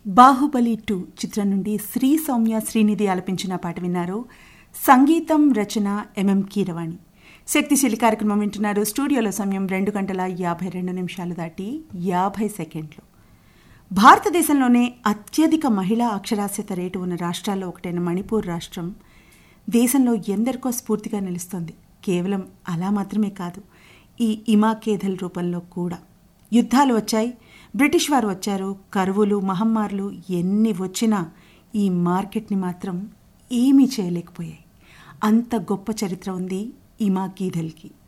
Baahubali two చిత్రం నుండి శ్రీ సౌమ్య శ్రీనిధి ఆలపించిన పాట విన్నారు సంగీతం రచన ఎంఎం కీరవాణి శక్తిశీలి కార్యక్రమం వింటున్నారు స్టూడియోలో సమయం రెండు గంటల యాభై రెండు నిమిషాలు దాటి యాభై సెకండ్లు భారతదేశంలోనే అత్యధిక మహిళా అక్షరాస్యత రేటు ఉన్న రాష్ట్రాల్లో ఒకటైన మణిపూర్ రాష్ట్రం దేశంలో ఎందరికో స్ఫూర్తిగా నిలుస్తోంది కేవలం అలా మాత్రమే కాదు ఈ ఇమాకేధల్ రూపంలో కూడా యుద్ధాలు వచ్చాయి బ్రిటిష్ వారు వచ్చారు కరువులు మహమ్మారులు ఎన్ని వచ్చినా ఈ మార్కెట్ని మాత్రం ఏమీ చేయలేకపోయాయి అంత గొప్ప చరిత్ర ఉంది ఇమా గీధల్కి